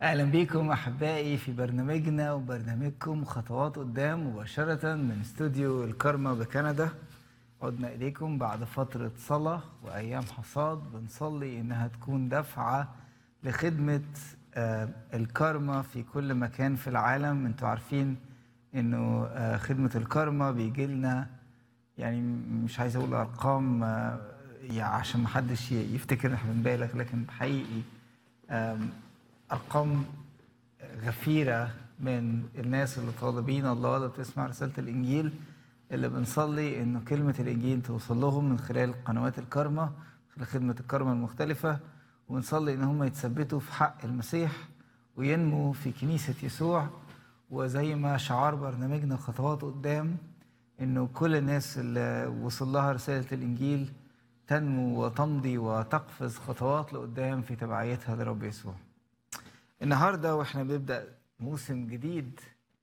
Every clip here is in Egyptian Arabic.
أهلا بكم أحبائي في برنامجنا وبرنامجكم خطوات قدام مباشرة من استوديو الكارما بكندا عدنا إليكم بعد فترة صلاة وأيام حصاد بنصلي إنها تكون دفعة لخدمة آه، الكارما في كل مكان في العالم انتوا عارفين إنه آه، خدمة الكارما بيجي لنا يعني مش عايز أقول أرقام آه، يعني عشان محدش يفتكر إن احنا بنبالغ لكن حقيقي آم، أرقام غفيرة من الناس اللي طالبين الله اللي بتسمع رسالة الإنجيل اللي بنصلي إنه كلمة الإنجيل توصل لهم من خلال قنوات الكرمة خلال خدمة الكرمة المختلفة ونصلي إن هم يتثبتوا في حق المسيح وينموا في كنيسة يسوع وزي ما شعار برنامجنا خطوات قدام إنه كل الناس اللي وصل لها رسالة الإنجيل تنمو وتمضي وتقفز خطوات لقدام في تبعيتها لرب يسوع النهارده واحنا بنبدا موسم جديد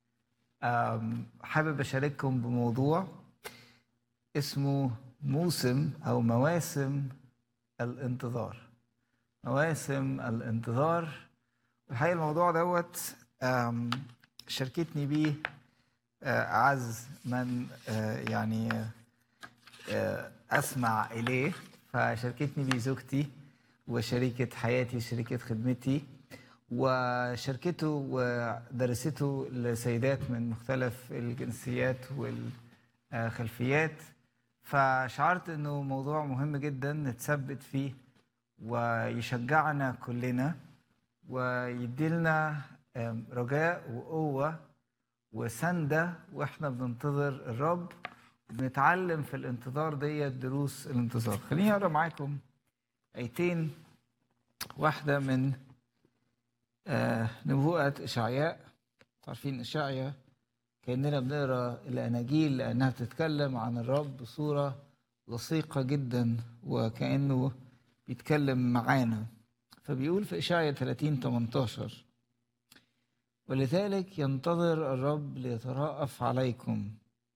آم، حابب اشارككم بموضوع اسمه موسم او مواسم الانتظار مواسم الانتظار الحقيقه الموضوع دوت آم، شاركتني بيه آه، اعز من آه، يعني آه، اسمع اليه فشاركتني بيه زوجتي وشريكه حياتي شريكه خدمتي وشاركته ودرسته لسيدات من مختلف الجنسيات والخلفيات فشعرت انه موضوع مهم جدا نتثبت فيه ويشجعنا كلنا ويديلنا آم، رجاء وقوة وسندة واحنا بننتظر الرب بنتعلم في الانتظار ديت دروس الانتظار خليني اقرا معاكم ايتين واحدة من آه، نبوءة إشعياء عارفين إشعياء كأننا بنقرا الأناجيل لأنها بتتكلم عن الرب بصورة لصيقة جدا وكأنه بيتكلم معانا فبيقول في إشعياء 30 18 ولذلك ينتظر الرب ليترأف عليكم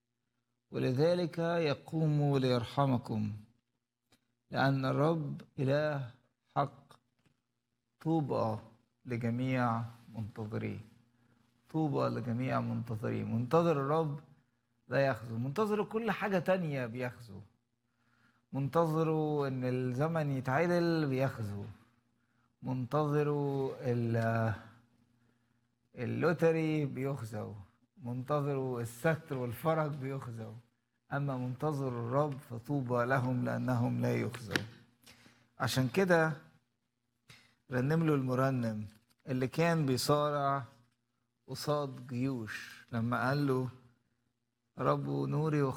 ولذلك يقوم ليرحمكم لأن الرب إله حق طوبى لجميع منتظريه طوبى لجميع منتظريه منتظر الرب لا يخزو منتظر كل حاجة تانية بيخزو منتظروا ان الزمن يتعدل بيخزو منتظروا ال- اللوتري بيخزو منتظروا الستر والفرج بيخزو اما منتظر الرب فطوبى لهم لانهم لا يخزوا عشان كده رنم له المرنم اللي كان بيصارع قصاد جيوش لما قال له رب نوري